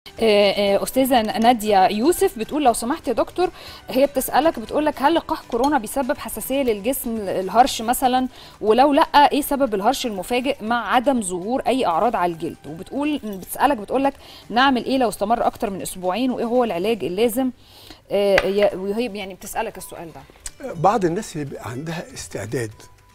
آه، آه، استاذه ناديه يوسف بتقول لو سمحت يا دكتور هي بتسالك بتقول لك هل لقاح كورونا بيسبب حساسيه للجسم الهرش مثلا ولو لا ايه سبب الهرش المفاجئ مع عدم ظهور اي اعراض على الجلد وبتقول بتسالك بتقول لك نعمل ايه لو استمر اكتر من اسبوعين وايه هو العلاج اللازم آه، يا- وهي يعني بتسالك السؤال ده بعض الناس اللي بيبقى عندها استعداد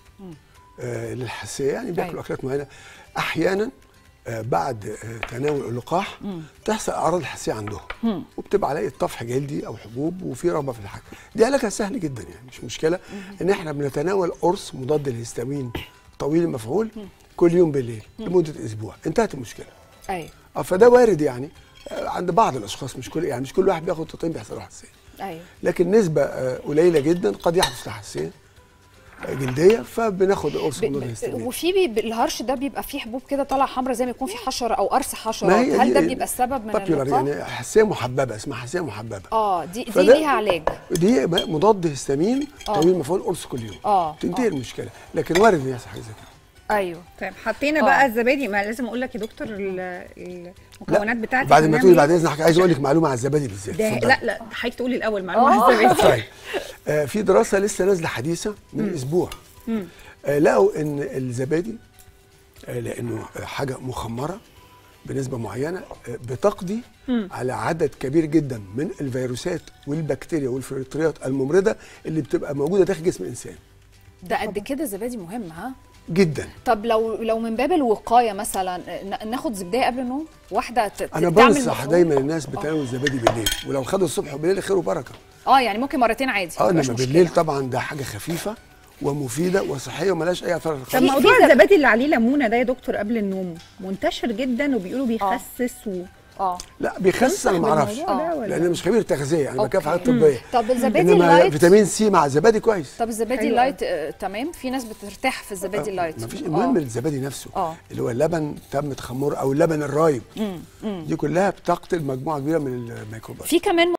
آه للحساسيه يعني بياكلوا أيوة. اكلات معينه احيانا آه بعد آه تناول اللقاح تحصل اعراض الحساسيه عندهم وبتبقى عليه طفح جلدي او حبوب وفي رغبه في الحاجه دي علاجها سهل جدا يعني مش مشكله ان احنا بنتناول قرص مضاد للهستامين طويل المفعول كل يوم بالليل لمده اسبوع انتهت المشكله ايوه اه فده وارد يعني آه، عند بعض الاشخاص مش كل يعني مش كل واحد بياخد تطعيم بيحصل له حساسيه ايوه لكن نسبة آه، قليلة جدا قد يحدث لها حساسية آه، جلدية فبناخد قرص ب- مضاد ب- للهستامين وفي بي الهرش ده بيبقى فيه حبوب كده طالعه حمراء زي ما يكون في حشره او قرص حشرات ما هي هل ده دي- بيبقى السبب من popular اللقاح؟ يعني حساسية محببة اسمها حساسية محببة اه دي دي فده- ليها علاج دي م- مضاد هستامين آه. طويل المفعول قرص كل يوم آه، تنتهي آه. المشكلة لكن وارد ان يحصل حاجة زي كده ايوه طيب حطينا آه. بقى الزبادي ما لازم اقول لك يا دكتور ال- المكونات بتاعتي بعد ما هنعمل تقولي إيه؟ بعد اذنك عايز اقول لك معلومة على الزبادي بالذات ده اتفضلي. لا لا حضرتك تقولي الاول معلومه عن الزبادي طيب آه في دراسة لسه نازلة حديثة من اسبوع آه لقوا ان الزبادي آه لانه آه، حاجة مخمرة بنسبة معينة آه، بتقضي على عدد كبير جدا من الفيروسات والبكتيريا والفطريات الممرضة اللي بتبقى موجودة داخل جسم الإنسان ده قد كده زبادي مهم ها جدا طب لو لو من باب الوقايه مثلا ن- ناخد زبديه قبل النوم واحده ت- أنا تعمل بنصح مفعول؟ دايما الناس بتناول الزبادي بالليل ولو خدوا الصبح وبالليل خير وبركة اه يعني ممكن مرتين عادي اه مفيش انما مشكلة. بالليل طبعا ده حاجة خفيفة ومفيدة وصحية وملهاش أي آثار طب في- خطيرة. موضوع في زب- الزبادي اللي عليه ليمونه ده يا دكتور قبل النوم منتشر جدا وبيقولوا بيخسس و... اه لا بيخسس أنا ما أعرفش بالموضوع ده ولا؟ لأن أنا مش خبير تغذية أنا بكافح أوكي. حاجات طبية طب الزبادي انما اللايت فيتامين سي مع الزبادي كويس طب الزبادي حلو اللايت آه تمام في ناس بترتاح في الزبادي اللايت ما فيش المهم آه. الزبادي نفسه آه. اللي هو اللبن تم تخمره او اللبن الرايب دي كلها بتقتل مجموعه كبيره من الميكروبات في كمان